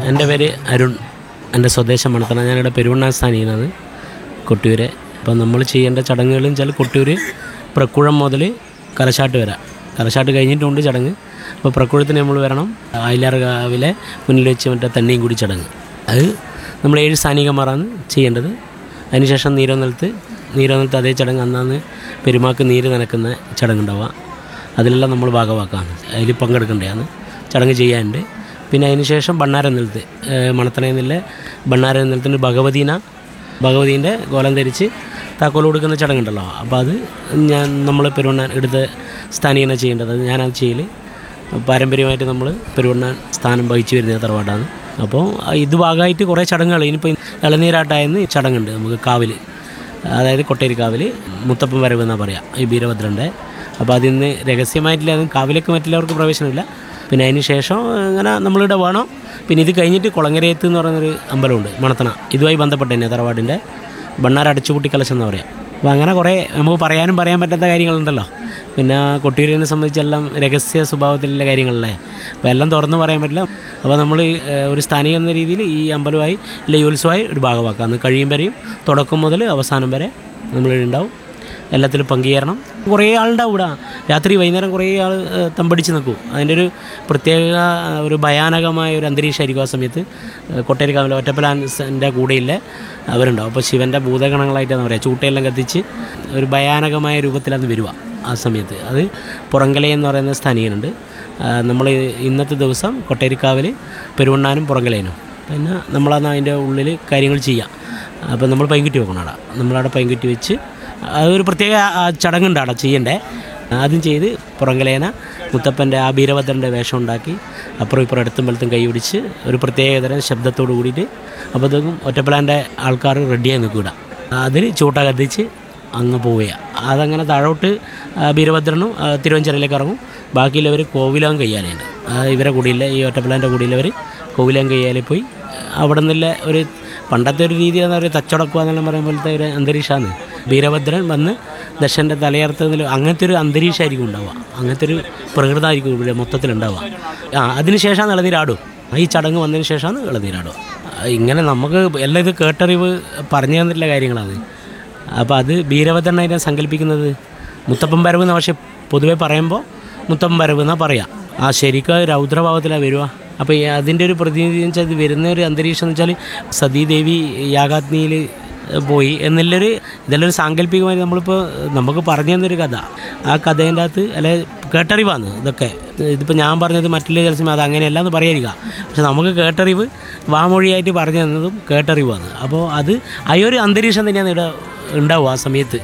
എൻ്റെ പേര് അരുൺ എൻ്റെ സ്വദേശം മണത്തണ ഞാനിവിടെ പെരുവണ്ണാൻ സ്ഥാനീയനാണ് കൊട്ടിയൂര് അപ്പോൾ നമ്മൾ ചെയ്യേണ്ട ചടങ്ങുകൾ വെച്ചാൽ കൊട്ടിയൂർ പ്രക്കുഴം മുതൽ കലശാട്ട് വരാം കലശാട്ട് കഴിഞ്ഞിട്ടുണ്ട് ചടങ്ങ് അപ്പോൾ പ്രക്കുഴത്തിന് നമ്മൾ വരണം അയിലാർ കാവിലെ മുന്നിൽ വെച്ച് മറ്റേ തണ്ണിയും കൂടി ചടങ്ങ് അത് നമ്മൾ ഏഴ് സ്ഥാനികന്മാരാണ് ചെയ്യേണ്ടത് അതിനുശേഷം നീരോന്നലത്ത് നീരോന്നലത്ത് അതേ ചടങ്ങ് അന്നാന്ന് പെരുമാക്ക് നീര് നനക്കുന്ന ചടങ്ങുണ്ടാവുക അതിലെല്ലാം നമ്മൾ ഭാഗമാക്കാണ് അതിൽ പങ്കെടുക്കേണ്ടതാണ് ചടങ്ങ് ചെയ്യാനുണ്ട് പിന്നെ അതിന് ശേഷം ബണ്ണാരം നിലത്ത് മണത്തണയിൽ നിന്നിലെ ബണ്ണാരം നിലത്തിന് ഭഗവതീന ഭഗവതീൻ്റെ കോലം ധരിച്ച് താക്കോൽ കൊടുക്കുന്ന ചടങ്ങുണ്ടല്ലോ അപ്പോൾ അത് ഞാൻ നമ്മൾ പെരുവണ്ണാൻ എടുത്ത സ്ഥാനീകരണം ചെയ്യേണ്ടത് അത് ഞാനത് ചെയ്യൽ പാരമ്പര്യമായിട്ട് നമ്മൾ പെരുവണ്ണാൻ സ്ഥാനം വഹിച്ചു വരുന്ന തറവാടാണ് അപ്പോൾ ഇത് ഭാഗമായിട്ട് കുറേ ചടങ്ങുകൾ ഇനിയിപ്പോൾ ഇളനീരാട്ടായെന്ന് ചടങ്ങുണ്ട് നമുക്ക് കാവിൽ അതായത് കൊട്ടേരി കാവിൽ മുത്തപ്പൻ വരവ് എന്നാണ് പറയുക ഈ വീരഭദ്രൻ്റെ അപ്പോൾ അതിന്ന് രഹസ്യമായിട്ടില്ല അതും കാവിലേക്ക് മറ്റുള്ളവർക്ക് പ്രവേശനമില്ല പിന്നെ അതിന് ശേഷം ഇങ്ങനെ നമ്മളിവിടെ വേണം പിന്നെ ഇത് കഴിഞ്ഞിട്ട് കുളങ്ങരയത്ത് എന്ന് പറയുന്നൊരു അമ്പലമുണ്ട് മണത്തണ ഇതുമായി ബന്ധപ്പെട്ട് തന്നെ തറവാടിൻ്റെ ബണ്ണാർ അടച്ചുപൂട്ടി കലശം എന്ന് പറയാം അപ്പോൾ അങ്ങനെ കുറേ നമുക്ക് പറയാനും പറയാൻ പറ്റാത്ത കാര്യങ്ങളുണ്ടല്ലോ പിന്നെ കൊട്ടിയൂരിനെ സംബന്ധിച്ചെല്ലാം രഹസ്യ സ്വഭാവത്തിലുള്ള കാര്യങ്ങളല്ലേ അപ്പോൾ എല്ലാം തുറന്ന് പറയാൻ പറ്റില്ല അപ്പോൾ നമ്മൾ ഒരു സ്ഥാനിക എന്ന രീതിയിൽ ഈ അമ്പലമായി ഇല്ല ഈ ഉത്സവമായി ഒരു ഭാഗമാക്കാം അന്ന് കഴിയും വരെയും തുടക്കം മുതൽ അവസാനം വരെ നമ്മളുണ്ടാവും എല്ലാത്തിലും പങ്കുചേരണം കുറേ ആളുണ്ടാവും ഇവിടെ രാത്രി വൈകുന്നേരം കുറേ ആൾ ഏഹ്, തമ്പടിച്ച് നിൽക്കും അതിൻ്റെ ഒരു പ്രത്യേക ഏഹ്, ഒരു ഭയാനകമായ ഒരു അന്തരീക്ഷമായിരിക്കും ആ സമയത്ത് ഏഹ്, കൊട്ടേരിക്കാവിലെ ഒറ്റപ്പലാൻ്റെ കൂടെയില്ല അവരുണ്ടാവും അപ്പോൾ ശിവൻ്റെ ഭൂതഗണങ്ങളായിട്ടാണ് പറയുക ചൂട്ടയെല്ലാം കത്തിച്ച് ഒരു ഭയാനകമായ രൂപത്തിലത് വരിക ആ സമയത്ത് അത് പുറങ്കല എന്ന് പറയുന്ന സ്ഥാനീയനുണ്ട് നമ്മൾ ഇന്നത്തെ ദിവസം കൊട്ടേരിക്കാവിൽ പെരുവണ്ണാനും പുറങ്കലേനും പിന്നെ നമ്മളന്ന് അതിൻ്റെ ഉള്ളിൽ കാര്യങ്ങൾ ചെയ്യാം അപ്പോൾ നമ്മൾ പൈൻകുറ്റി വെക്കണം അവിടെ നമ്മളവിടെ പൈൻകുറ്റി വെച്ച് അതൊരു പ്രത്യേക ആ, ചടങ്ങുണ്ട് അവിടെ ചെയ്യണ്ടേ ആദ്യം ചെയ്ത് പുറങ്കലേന മുത്തപ്പൻ്റെ ആ വീരഭദ്രൻ്റെ വേഷം ഉണ്ടാക്കി അപ്പുറം ഇപ്പുറം അടുത്തും വലത്തും കൈ പിടിച്ച് ഒരു പ്രത്യേകതരം ശബ്ദത്തോട് കൂടിയിട്ട് അപ്പോഴത്തേക്കും ഒറ്റപ്പലാൻ്റെ ആൾക്കാർ റെഡിയായി നിൽക്കുക അതിൽ ചൂട്ട കത്തിച്ച് അങ്ങ് പോവുക അതങ്ങനെ താഴോട്ട് ആ, വീരഭദ്രനും ആ, തിരുവഞ്ചരയിലേക്ക് ഇറങ്ങും ബാക്കിയുള്ളവർ കോവിലാം കയ്യാലുണ്ട് ഇവരെ കൂടിയില്ല ഈ ഒറ്റപ്പലാൻ്റെ കൂടിയുള്ളവർ കോവിലാം കയ്യാലിൽ പോയി അവിടെ നിന്നുള്ള ഒരു പണ്ടത്തെ ഒരു രീതി എന്ന് പറയുക തച്ചടക്കുക എന്നെല്ലാം പറയുന്ന പോലത്തെ ഒരു അന്തരീക്ഷമാണ് വീരഭദ്രൻ വന്ന് ദശൻ്റെ തലയർത്തതിൽ അങ്ങനത്തെ ഒരു അന്തരീക്ഷമായിരിക്കും ഉണ്ടാവുക അങ്ങനത്തെ ഒരു പ്രകൃതമായിരിക്കും ഇവിടെ മൊത്തത്തിലുണ്ടാവുക ആ അതിന് ശേഷമാണ് ഇളനീരാടും ഈ ചടങ്ങ് വന്നതിന് ശേഷമാണ് ഇളനീരാടുക ആ, ഇങ്ങനെ നമുക്ക് എല്ലാം ഇത് കേട്ടറിവ് പറഞ്ഞു തന്നിട്ടുള്ള കാര്യങ്ങളാണ് അപ്പോൾ അത് വീരഭദ്രനായിട്ട് സങ്കല്പിക്കുന്നത് മുത്തപ്പൻ വരവ് എന്ന് പക്ഷേ പൊതുവെ പറയുമ്പോൾ മുത്തപ്പൻ വരവ് എന്നാണ് പറയുക ആ ശരിക്കും അത് രൗദ്രഭാവത്തിലാണ് വരിക അപ്പോൾ ഈ അതിൻ്റെ ഒരു പ്രതിനിധി എന്ന് വെച്ചാൽ ഇത് വരുന്ന ഒരു അന്തരീക്ഷം എന്ന് വെച്ചാൽ സതീദേവി യാഗാഗ്നിയിൽ പോയി എന്നുള്ളൊരു ഇതെല്ലാം ഒരു സാങ്കല്പികമായി നമ്മളിപ്പോൾ നമുക്ക് പറഞ്ഞു തന്നൊരു കഥ ആ കഥേൻ്റെ അകത്ത് അല്ലെ കേട്ടറിവാണ് ഇതൊക്കെ ഇതിപ്പോൾ ഞാൻ പറഞ്ഞത് മറ്റുള്ള ചില സമയം അത് അങ്ങനെയല്ല എന്ന് പറയാതിരിക്കുക പക്ഷെ നമുക്ക് കേട്ടറിവ് വാമൊഴിയായിട്ട് പറഞ്ഞു തന്നതും കേട്ടറിവാണ് അപ്പോൾ അത് ആ ഒരു അന്തരീക്ഷം തന്നെയാണ് ഇവിടെ ഉണ്ടാവുക ആ സമയത്ത്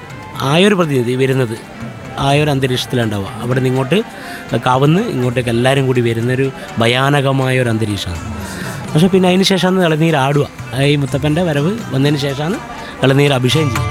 ആ ഒരു പ്രതിനിധി വരുന്നത് ആ ഒരു അന്തരീക്ഷത്തിലുണ്ടാവുക അവിടെ നിന്ന് ഇങ്ങോട്ട് കവന്ന് ഇങ്ങോട്ടേക്ക് എല്ലാവരും കൂടി വരുന്നൊരു ഭയാനകമായ ഒരു അന്തരീക്ഷമാണ് പക്ഷേ പിന്നെ അതിന് ശേഷമാണ് ഇളനീർ ആടുക ഈ മുത്തപ്പൻ്റെ വരവ് വന്നതിന് ശേഷമാണ് ഇളനീർ അഭിഷേകം ചെയ്യുക